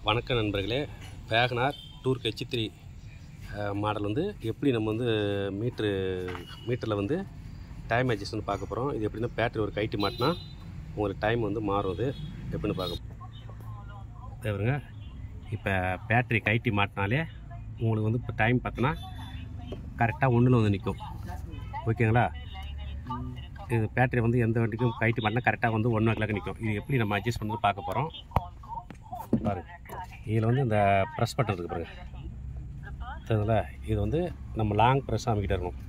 வணக்கம் நண்பர்களே WagonR tour H three model வந்து எப்படி நம்ம வந்து மீட்ரு மீட்டரில் வந்து டைம் அட்ஜஸ்ட்னு பார்க்க போகிறோம் இது எப்படின்னா பேட்டரி ஒரு கைட்டி மாட்டினா உங்களுக்கு டைம் வந்து மாறும் அது எப்படின்னு பார்க்க தேவருங்க இப்போ பேட்டரி கைட்டி மாட்டினாலே உங்களுக்கு வந்து இப்போ டைம் பார்த்தோன்னா கரெக்டாக ஒன்றில் வந்து நிற்கும் ஓகேங்களா இது பேட்டரி வந்து எந்த வண்டிக்கும் கைட்டி மாட்டினா கரெக்டாக வந்து ஒன் ஓ கிளாக் நிற்கும் இது எப்படி நம்ம அட்ஜஸ்ட் பண்ணி பார்க்க போகிறோம் பாருங்க இதில் வந்து இந்த ப்ரெஸ் பட்டன் இருக்குது பாருங்க தெரியுதுல இது வந்து நம்ம லாங் ப்ரெஸ் அமைக்கிட்டே இருக்கணும்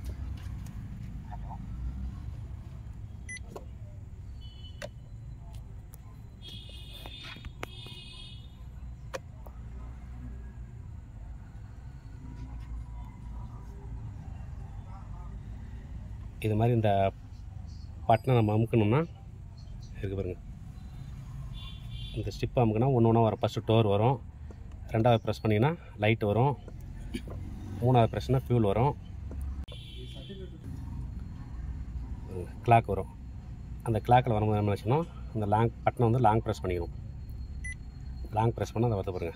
இது மாதிரி இந்த பட்டனை நம்ம அமுக்கணும்னா இருக்கு பாருங்க இந்த ஸ்டிப் அமுக்குனா ஒன்று ஒன்றா வரும் ஃபஸ்ட்டு டோர் வரும் ரெண்டாவது ப்ரெஸ் பண்ணிங்கன்னா லைட் வரும் மூணாவது ப்ரெஸ்னால் ஃபியூல் வரும் கிளாக் வரும் அந்த கிளாக்கில் வரும்போது என்ன வச்சுக்கணும் இந்த லாங் பட்டனை வந்து லாங் ப்ரெஸ் பண்ணிக்கணும் லாங் ப்ரெஸ் பண்ணால் அதை வந்து பாருங்க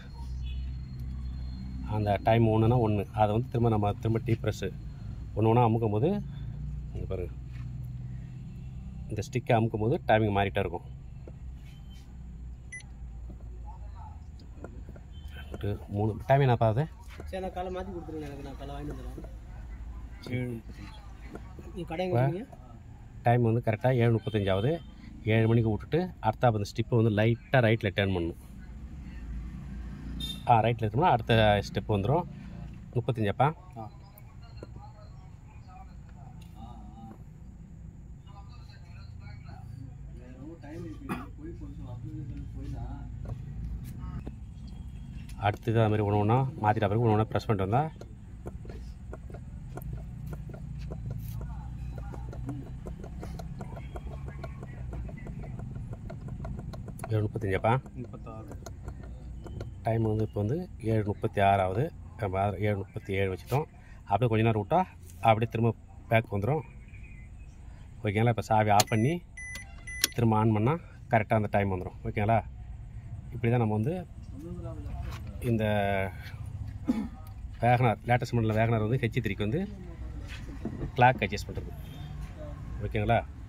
அந்த டைம் ஒன்றுனா ஒன்று அதை வந்து திரும்ப நம்ம திரும்ப டீ ப்ரெஸ்ஸு ஒன்று ஒன்றா அமுக்கும் போது இங்கே பாருங்கள் இந்த ஸ்டிக்கை அமுக்கும் போது டைமிங் மாறிட்டே இருக்கும் ரெண்டு மூணு டைம் என்ன பார்த்து சரி நான் காலை மாற்றி கொடுத்துருங்க எனக்கு நான் காலை வாங்கிட்டு வந்துடுறேன் நீ கடை எங்கே இருக்கீங்க டைம் வந்து கரெக்டாக ஏழு முப்பத்தஞ்சாவது ஏழு மணிக்கு விட்டுட்டு அடுத்த அந்த ஸ்டிப்பை வந்து லைட்டாக ரைட்டில் டேர்ன் பண்ணணும் ஆ ரைட்டில் இருக்கணும்னா அடுத்த ஸ்டெப் வந்துடும் முப்பத்தஞ்சாப்பா ஆ அடுத்தது அது மாதிரி ஒன்று ஒன்றா மாற்றிட்ட பிறகு ஒன்று ஒன்றா ப்ரெஸ் பண்ணிட்டு வந்தால் ஏழு முப்பத்தஞ்சாப்பா முப்பத்தாறு டைம் வந்து இப்போ வந்து ஏழு முப்பத்தி ஆறாவது நம்ம ஆறு- ஏழு முப்பத்தி ஏழு வச்சுட்டோம் அப்படியே கொஞ்ச நேரம் விட்டா அப்படியே திரும்ப பேக் வந்துடும் ஓகேங்களா இப்போ சாவி ஆஃப் பண்ணி திரும்ப ஆன் பண்ணால் கரெக்டாக அந்த டைம் வந்துடும் ஓகேங்களா இப்படி தான் நம்ம வந்து இந்த வேகனார் லேட்டஸ்ட் மாடலில் வேகனார் வந்து ஹெச் த்ரீக்கு வந்து கிளாக் அட்ஜஸ்ட் பண்ணுறது ஓகேங்களா